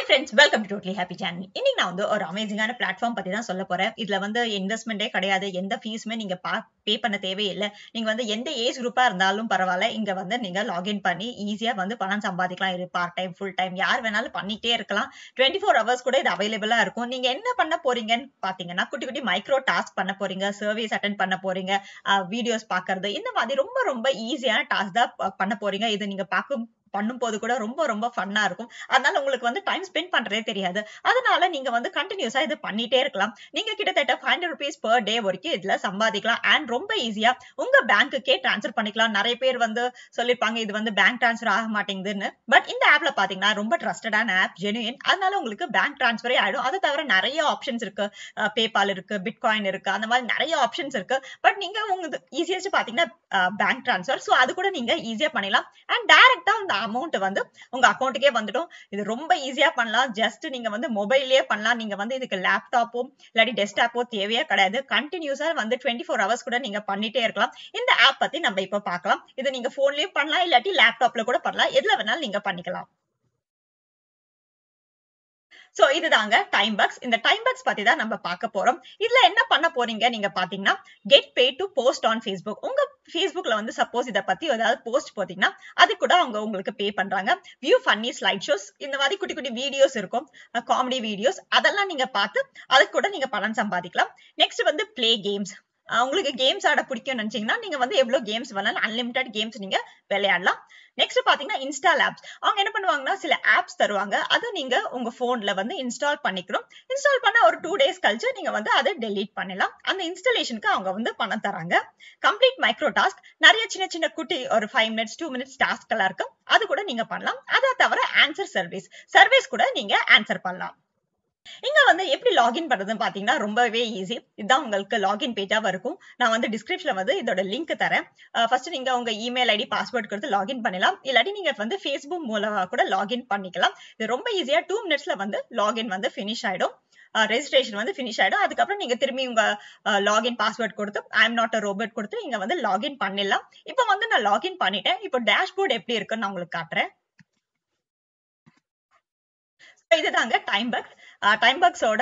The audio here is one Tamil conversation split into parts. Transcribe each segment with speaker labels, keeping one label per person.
Speaker 1: friends welcome to totally happy channel இன்னைக்கு நான் வந்து ஒரு அமேசிங்கான பிளாட்ஃபார்ம் பத்தி தான் சொல்ல போறேன் இதுல வந்து இன்வெஸ்ட்மெண்டே கிடையாது எந்த ஃபீஸுமே நீங்க பே பண்ண தேவையில்லை நீங்க வந்து எந்த ஏஜ் குரூப்பா இருந்தாலும் பரவாயில்ல இங்க வந்து நீங்க லாகின் பண்ணி ஈஸியா வந்து பணம் சம்பாதிக்கலாம் இது பார்ட் டைம் ஃபுல் டைம் யார் வேணாலும் பண்ணிட்டே இருக்கலாம் டுவெண்ட்டி ஃபோர் ஹவர்ஸ் கூட இது அவைலபிளா இருக்கும் நீங்க என்ன பண்ண போறீங்கன்னு பாத்தீங்கன்னா குட்டி குட்டி மைக்ரோ டாஸ்க் பண்ண போறீங்க சர்வீஸ் அட்டன் பண்ண போறீங்க வீடியோஸ் பாக்குறது இந்த மாதிரி ரொம்ப ரொம்ப ஈஸியான டாஸ்க் தான் ப- பண்ண போறீங்க இது நீங்க பார்க்கும் பண்ணும் போது கூட ரொம்ப ரொம்ப ஃபன்னா இருக்கும் அதனால உங்களுக்கு வந்து டைம் ஸ்பெண்ட் பண்றதே தெரியாது அதனால நீங்க வந்து கண்டினியூஸா இது பண்ணிட்டே இருக்கலாம் நீங்க கிட்டத்தட்ட five hundred rupees per day வரைக்கும் இதுல சம்பாதிக்கலாம் அண்ட் ரொம்ப ஈஸியா உங்க பேங்க்குக்கே ட்ரான்ஸ்ஃபர் பண்ணிக்கலாம் நிறைய பேர் வந்து சொல்லிருப்பாங்க இது வந்து பேங்க் ட்ரான்ஸ்ஃபர் ஆக மாட்டேங்குதுன்னு பட் இந்த ஆப்ல பாத்தீங்கன்னா ரொம்ப ட்ரஸ்டடான ஆப் ஜெனுயின் அதனால உங்களுக்கு பேங்க் ட்ரான்ஸ்ஃபரே ஆயிடும் அதை தவிர நிறைய ஆப்ஷன்ஸ் இருக்கு பேபால் இருக்கு பிட்காயின் இருக்கு அந்த மாதிரி நிறைய ஆப்ஷன்ஸ் இருக்கு பட் நீங்க உங்களுக்கு ஈஸியஸ்ட் பாத்தீங்கன்னா பேங்க் ட்ரான்ஸ்ஃபர் ஸோ அது கூட நீங்க ஈஸியா பண்ணிடலாம் அண்ட் டைரக்டா அந்த அமௌண்ட் வந்து உங்க அக்கௌண்ட்டுக்கே வந்துடும் இது ரொம்ப ஈஸியா பண்ணலாம் ஜஸ்ட் நீங்க வந்து மொபைல்லயே பண்ணலாம் நீங்க வந்து இதுக்கு லேப்டாப்போ இல்லாட்டி டெஸ்க்டாப்போ தேவையே கிடையாது கண்டினியூஸா வந்து டுவெண்ட்டி ஃபோர் ஹவர்ஸ் கூட நீங்க பண்ணிட்டே இருக்கலாம் இந்த ஆப் பத்தி நம்ம இப்ப பார்க்கலாம் இது நீங்க போன்லயும் பண்ணலாம் இல்லாட்டி லேப்டாப்ல கூட பண்ணலாம் எதுல வேணாலும் நீங்க பண்ணிக்கலாம் சோ இதுதாங்க டைம் பக்ஸ் இந்த டைம் பக்ஸ் பத்தி தான் நம்ம பார்க்க போறோம் இதுல என்ன பண்ண போறீங்க நீங்க பாத்தீங்கன்னா get pay to post on Facebook உங்க ஃபேஸ்புக்ல வந்து சப்போஸ் இத பத்தி ஏதாவது போஸ்ட் போட்டீங்கன்னா அது கூட அவங்க உங்களுக்கு பே பண்றாங்க வியூ ஃபன்னி ஸ்லைட் ஷோஸ் இந்த மாதிரி குட்டி குட்டி வீடியோஸ் இருக்கும் காமெடி வீடியோஸ் அதெல்லாம் நீங்க பார்த்து அதுக்கு கூட நீங்க பணம் சம்பாதிக்கலாம் நெக்ஸ்ட் வந்து ப்ளே கேம்ஸ் உங்களுக்கு கேம்ஸ் ஆட பிடிக்கும்னு நினைச்சீங்கன்னா நீங்க வந்து எவ்வளவு கேம்ஸ் வேணாலும் அன்லிமிட்டட் கேம்ஸ் நீங்க விளையாடலாம் நெக்ஸ்ட் பாத்தீங்கன்னா இன்ஸ்டால் ஆப்ஸ் அவங்க என்ன பண்ணுவாங்கன்னா சில ஆப்ஸ் தருவாங்க அதை நீங்க உங்க போன்ல வந்து இன்ஸ்டால் பண்ணிக்கணும் இன்ஸ்டால் பண்ண ஒரு டூ டேஸ் கழிச்சு நீங்க வந்து அதை டெலீட் பண்ணலாம் அந்த இன்ஸ்டாலேஷனுக்கு அவங்க வந்து பணம் தராங்க கம்ப்ளீட் மைக்ரோ டாஸ்க் நிறைய சின்ன சின்ன குட்டி ஒரு five minutes two minutes task எல்லாம் இருக்கும் அது கூட நீங்க பண்ணலாம் அதை தவிர ஆன்சர் சர்வீஸ் சர்வீஸ் கூட நீங்க ஆன்சர் பண்ணலாம் இங்க வந்து எப்படி லாகின் பண்றதுன்னு பாத்தீங்கன்னா ரொம்பவே ஈஸி இதுதான் உங்களுக்கு லாகின் பேஜா இருக்கும் நான் வந்து டிஸ்கிரிப்ஷன்ல வந்து இதோட லிங்க் தரேன் ஃபர்ஸ்ட் நீங்க உங்க இமெயில் ஐடி பாஸ்வேர்ட் கொடுத்து லாகின் பண்ணலாம் இல்லாட்டி நீங்க வந்து ஃபேஸ்புக் மூலமா கூட லாகின் பண்ணிக்கலாம் இது ரொம்ப ஈஸியா டூ மினிட்ஸ்ல வந்து லாகின் வந்து ஃபினிஷ் ஆயிடும் ரெஜிஸ்ட்ரேஷன் வந்து ஃபினிஷ் ஆயிடும் அதுக்கப்புறம் நீங்க திரும்பி உங்க லாகின் பாஸ்வேர்ட் கொடுத்து I am not a robot கொடுத்து நீங்க வந்து லாகின் பண்ணிடலாம் இப்போ வந்து நான் லாகின் பண்ணிட்டேன் இப்போ டேஷ்போர்ட் எப்படி இருக்குன்னு நான் உங்களுக்கு காட்டுறேன் இதுதாங்க டைம் பக்ஸ் டைம் பக்ஸோட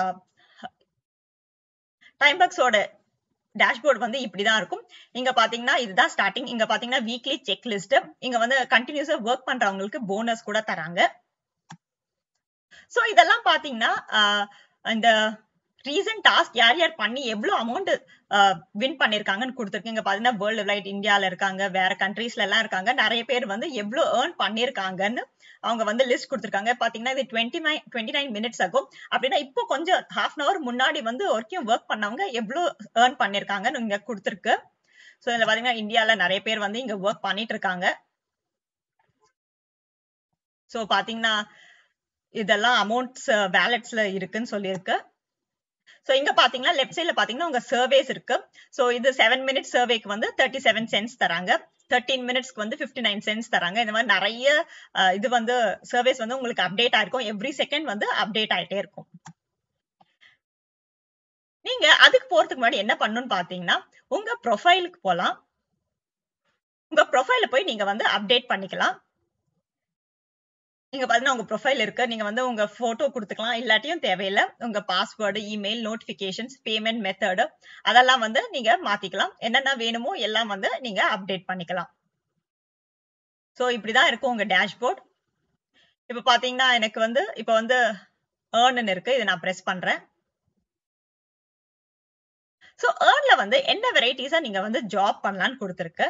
Speaker 1: டைம் பக்ஸோட டேஷ்போர்ட் வந்து இப்படிதான் இருக்கும் இங்க பாத்தீங்கன்னா இதுதான் ஸ்டார்டிங் இங்க பாத்தீங்கன்னா வீக்லி செக் லிஸ்ட் இங்க வந்து கண்டினியூஸா ஒர்க் பண்றவங்களுக்கு போனஸ் கூட தராங்க சோ இதெல்லாம் பாத்தீங்கன்னா இந்த ரீசன்ட் டாஸ்க் யார் யார் பண்ணி எவ்வளவு அமௌண்ட் வின் பண்ணிருக்காங்கன்னு கொடுத்துருக்கு இங்க பாத்தீங்கன்னா வேர்ல்டு வைட் இந்தியால இருக்காங்க வேற கண்ட்ரீஸ்ல எல்லாம் இருக்காங்க நிறைய பேர் வந்து எவ்வளவு ஏர்ன் பண்ணிருக்காங்கன்னு அவங்க வந்து லிஸ்ட் கொடுத்துருக்காங்க பாத்தீங்கன்னா இது twenty nine twenty nine minutes ஆகும் அப்படின்னா இப்போ கொஞ்சம் ஹாஃப் அன் அவர் முன்னாடி வந்து வரைக்கும் ஒர்க் பண்ணவங்க எவ்வளவு ஏர்ன் பண்ணிருக்காங்கன்னு இங்க கொடுத்துருக்கு சோ இதுல பாத்தீங்கன்னா இந்தியால நிறைய பேர் வந்து இங்க ஒர்க் பண்ணிட்டு இருக்காங்க சோ பாத்தீங்கன்னா இதெல்லாம் அமௌண்ட்ஸ் வேலட்ஸ்ல இருக்குன்னு சொல்லியிருக்கு சோ இங்க பாத்தீங்கன்னா லெஃப்ட் சைட்ல பாத்தீங்கன்னா உங்க சர்வேஸ் இருக்கு சோ இது செவன் மினிட்ஸ் சர்வேக்கு வந்து தேர்ட்டி செவன் சென்ஸ் தராங்க தேர்ட்டீன் மினிட்ஸ்க்கு வந்து பிப்டி நைன் சென்ஸ் தராங்க இந்த மாதிரி நிறைய இது வந்து சர்வேஸ் வந்து உங்களுக்கு அப்டேட் ஆயிருக்கும் எவ்ரி செகண்ட் வந்து அப்டேட் ஆயிட்டே இருக்கும் நீங்க அதுக்கு போறதுக்கு முன்னாடி என்ன பண்ணணும்னு பாத்தீங்கன்னா உங்க ப்ரொஃபைலுக்கு போலாம் உங்க ப்ரொஃபைல போய் நீங்க வந்து அப்டேட் பண்ணிக்கலாம் நீங்க பாத்தீங்கன்னா உங்க ப்ரொஃபைல் இருக்கு நீங்க வந்து உங்க போட்டோ கொடுத்துக்கலாம் இல்லாட்டியும் தேவையில்லை உங்க password email notifications payment method அதெல்லாம் வந்து நீங்க மாத்திக்கலாம் என்னென்ன வேணுமோ எல்லாம் வந்து நீங்க அப்டேட் பண்ணிக்கலாம் சோ இப்படிதான் இருக்கும் உங்க டேஷ்போர்ட் இப்ப பாத்தீங்கன்னா எனக்கு வந்து இப்ப வந்து ஏர்ன் இருக்கு இதை நான் பிரஸ் பண்றேன் சோ ஏர்ன்ல வந்து என்ன வெரைட்டிஸா நீங்க வந்து ஜாப் பண்ணலாம்னு கொடுத்துருக்கு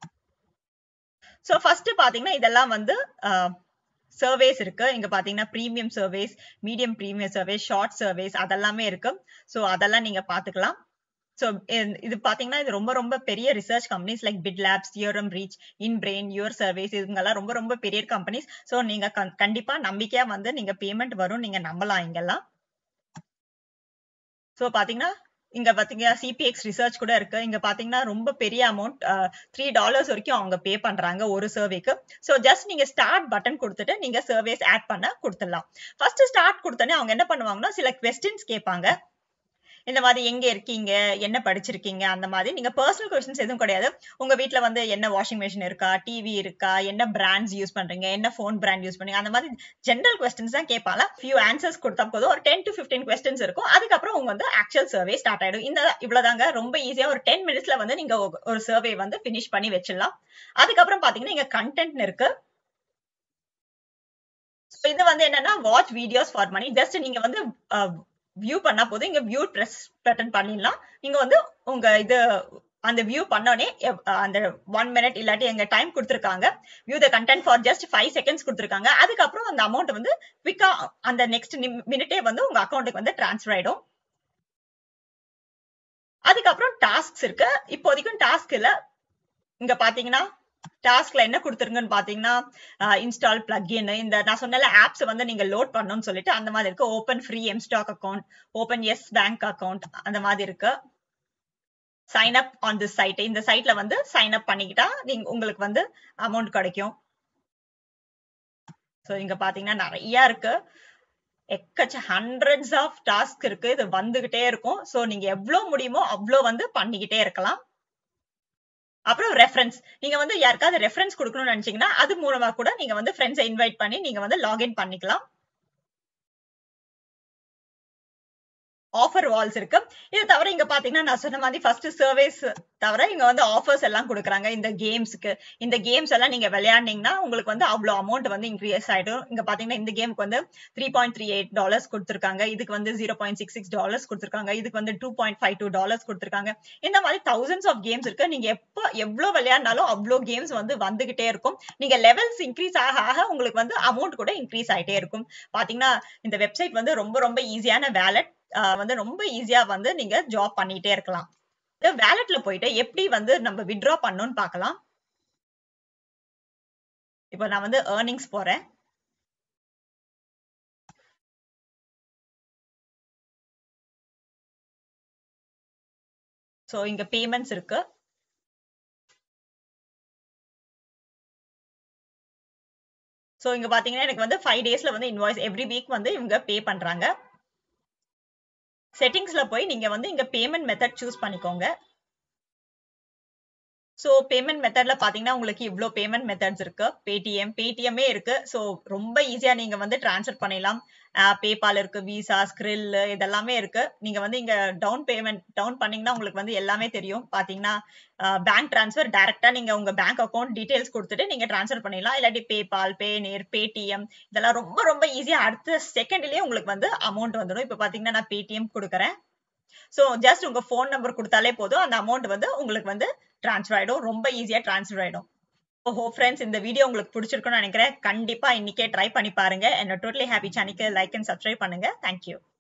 Speaker 1: சோ ஃபர்ஸ்ட் பாத்தீங்கன்னா இதெல்லாம் வந்து சர்வேஸ் இருக்கு இங்க பாத்தீங்கன்னா premium surveys medium premium surveys short surveys அதெல்லாமே இருக்கு சோ அதெல்லாம் நீங்க பாத்துக்கலாம் ஸோ இது பாத்தீங்கன்னா இது ரொம்ப ரொம்ப பெரிய research companies like Bit Labs Theorem Reach In Brain Your Service இதுங்கெல்லாம் ரொம்ப ரொம்ப பெரிய கம்பெனிஸ் ஸோ நீங்க கண்டிப்பா நம்பிக்கையா வந்து நீங்க பேமெண்ட் வரும் நீங்க நம்பலாம் இங்கெல்லாம் ஸோ பாத்தீங்கன்னா இங்க பாத்தீங்கன்னா சிபிஎக்ஸ் ரிசர்ச் கூட இருக்கு இங்க பாத்தீங்கன்னா ரொம்ப பெரிய அமௌண்ட் த்ரீ டாலர்ஸ் வரைக்கும் அவங்க பே பண்றாங்க ஒரு சர்வேக்கு ஸோ ஜஸ்ட் நீங்க ஸ்டார்ட் பட்டன் கொடுத்துட்டு நீங்க சர்வேஸ் ஆட் பண்ண கொடுத்துடலாம் ஃபர்ஸ்ட் ஸ்டார்ட் கொடுத்தோன்னே அவங்க என்ன பண்ணுவாங்கன்னா சில கொஸ்டின்ஸ் கேட்பாங்க இந்த மாதிரி எங்க இருக்கீங்க என்ன படிச்சிருக்கீங்க அந்த மாதிரி நீங்க பர்சனல் கொஸ்டின்ஸ் எதுவும் கிடையாது உங்க வீட்ல வந்து என்ன வாஷிங் மிஷின் இருக்கா டிவி இருக்கா என்ன பிராண்ட்ஸ் யூஸ் பண்றீங்க என்ன ஃபோன் பிராண்ட் யூஸ் பண்றீங்க அந்த மாதிரி ஜென்ரல் கொஸ்டின்ஸ் தான் கேட்பாங்க ஃபியூ ஆன்சர்ஸ் கொடுத்தா போதும் ஒரு டென் டு ஃபிஃப்டீன் கொஸ்டின்ஸ் இருக்கும் அதுக்கப்புறம் உங்க வந்து ஆக்சுவல் சர்வே ஸ்டார்ட் ஆயிடும் இந்த இவ்வளவுதாங்க ரொம்ப ஈஸியா ஒரு டென் மினிட்ஸ்ல வந்து நீங்க ஒரு சர்வே வந்து பினிஷ் பண்ணி வச்சிடலாம் அதுக்கப்புறம் பாத்தீங்கன்னா இங்க கண்டென்ட் இருக்கு இது வந்து என்னன்னா watch videos for money just நீங்க வந்து வியூ பண்ணா போதும் இங்க வியூ ப்ரெஸ் பட்டன் பண்ணிடலாம் நீங்க வந்து உங்க இது அந்த வியூ பண்ணோடனே அந்த ஒன் மினிட் இல்லாட்டி எங்க டைம் கொடுத்துருக்காங்க view the content for just five seconds கொடுத்துருக்காங்க அதுக்கப்புறம் அந்த அமௌண்ட் வந்து குவிக்கா அந்த நெக்ஸ்ட் மினிட்டே வந்து உங்க அக்கௌண்ட்டுக்கு வந்து டிரான்ஸ்ஃபர் ஆயிடும் அதுக்கப்புறம் டாஸ்க்ஸ் இருக்கு இப்போதைக்கும் டாஸ்க் இல்ல இங்க பாத்தீங்கன்னா டாஸ்க்ல என்ன கொடுத்துருங்கன்னு பாத்தீங்கன்னா இன்ஸ்டால் பிளக்இன் இந்த நான் சொன்ன ஆப்ஸ் வந்து நீங்க லோட் பண்ணணும்னு சொல்லிட்டு அந்த மாதிரி இருக்கு open free M stock account open Yes Bank account அந்த மாதிரி இருக்கு sign up on this side இந்த சைட்ல வந்து சைன் அப் பண்ணிக்கிட்டா நீங்க உங்களுக்கு வந்து அமௌண்ட் கிடைக்கும் ஸோ இங்க பாத்தீங்கன்னா நிறைய இருக்கு எக்கச்ச ஹண்ட்ரட்ஸ் ஆஃப் டாஸ்க் இருக்கு இது வந்துகிட்டே இருக்கும் ஸோ நீங்க எவ்வளவு முடியுமோ அவ்வளோ வந்து பண்ணிக்கிட்டே இருக்கலாம் அப்புறம் ரெஃபரன்ஸ் நீங்க வந்து யாருக்காவது ரெஃபரன்ஸ் கொடுக்கணும்னு நினைச்சீங்கன்னா அது மூலமா கூட நீங்க வந்து ஃப்ரெண்ட்ஸை இன்வைட் பண்ணி நீங்க வந்து லாகின் பண்ணிக்கலாம் ஆஃபர் வால்ஸ் இருக்கு இது தவிர இங்க பாத்தீங்கன்னா நான் சொன்ன மாதிரி ஃபர்ஸ்ட் சர்வீஸ் தவிர இங்க வந்து ஆஃபர்ஸ் எல்லாம் கொடுக்குறாங்க இந்த கேம்ஸ்க்கு இந்த கேம்ஸ் எல்லாம் நீங்க விளையாண்டீங்கன்னா உங்களுக்கு வந்து அவ்வளவு அமௌண்ட் வந்து இன்க்ரீஸ் ஆயிடும் இங்க பாத்தீங்கன்னா இந்த கேமுக்கு வந்து three point three eight dollars கொடுத்துருக்காங்க இதுக்கு வந்து zero point six six dollars கொடுத்துருக்காங்க இதுக்கு வந்து two point five two dollars கொடுத்துருக்காங்க இந்த மாதிரி தௌசண்ட்ஸ் ஆஃப் கேம்ஸ் இருக்கு நீங்க எப்போ எவ்வளவு விளையாடினாலும் அவ்வளோ கேம்ஸ் வந்து வந்துகிட்டே இருக்கும் நீங்க லெவல்ஸ் இன்க்ரீஸ் ஆக ஆக உங்களுக்கு வந்து அமௌண்ட் கூட இன்க்ரீஸ் ஆயிட்டே இருக்கும் பாத்தீங்கன்னா இந்த வெப்சைட் வந்து ரொம்ப ரொம்ப ஈஸியான வேலட் வந்து ரொம்ப ஈஸியா வந்து நீங்க ஜாப் பண்ணிட்டே இருக்கலாம் வேலட்ல போயிட்டு எப்படி வந்து நம்ம வித்ட்ரா பண்ணணும்னு பார்க்கலாம் இப்போ நான் வந்து ஏர்னிங்ஸ் போறேன் ஸோ இங்க பேமெண்ட்ஸ் இருக்கு ஸோ இங்க பாத்தீங்கன்னா எனக்கு வந்து ஃபைவ் டேஸ்ல வந்து இன்வாய்ஸ் எவ்ரி வீக் வந்து இவங்க பே பண்றாங்க செட்டிங்ஸ்ல போய் நீங்க வந்து இங்க பேமெண்ட் மெத்தட் சூஸ் பண்ணிக்கோங்க ஸோ பேமெண்ட் மெத்தட்ல பாத்தீங்கன்னா உங்களுக்கு இவ்வளோ பேமெண்ட் மெத்தட்ஸ் இருக்கு பேடிஎம் பேடிஎம்மே இருக்கு ஸோ ரொம்ப ஈஸியா நீங்க வந்து டிரான்ஸ்ஃபர் பண்ணிடலாம் பேபால் இருக்கு விசா ஸ்கிரில் இதெல்லாமே இருக்கு நீங்க வந்து இங்க டவுன் பேமெண்ட் டவுன் பண்ணீங்கன்னா உங்களுக்கு வந்து எல்லாமே தெரியும் பாத்தீங்கன்னா பேங்க் டிரான்ஸ்ஃபர் டைரக்டா நீங்க உங்க பேங்க் அக்கௌண்ட் டீடைல்ஸ் கொடுத்துட்டு நீங்க டிரான்ஸ்ஃபர் பண்ணிடலாம் இல்லாட்டி பேபால் பேநேர் பேடிஎம் இதெல்லாம் ரொம்ப ரொம்ப ஈஸியா அடுத்த செகண்ட்லயே உங்களுக்கு வந்து அமௌண்ட் வந்துடும் இப்போ பாத்தீங்கன்னா நான் பேடிஎம் கொடுக்குறேன் ஸோ ஜஸ்ட் உங்க ஃபோன் நம்பர் கொடுத்தாலே போதும் அந்த அமௌண்ட் வந்து உங்களுக்கு வந்து டிரான்ஸ்ஃபர் ஆயிடும் ரொம்ப ஈஸியா டிரான்ஸ்ஃபர் ஆயிடும் ஓஹோ ஃப்ரெண்ட்ஸ் இந்த வீடியோ உங்களுக்கு பிடிச்சிருக்குன்னு நினைக்கிறேன் கண்டிப்பா இன்னைக்கே ட்ரை பண்ணி பாருங்க என்ன டோட்டலி ஹாப்பி சேனலுக்கு லைக் அண்ட் சப்ஸ்கிரைப் பண்ணுங்க தேங்க்யூ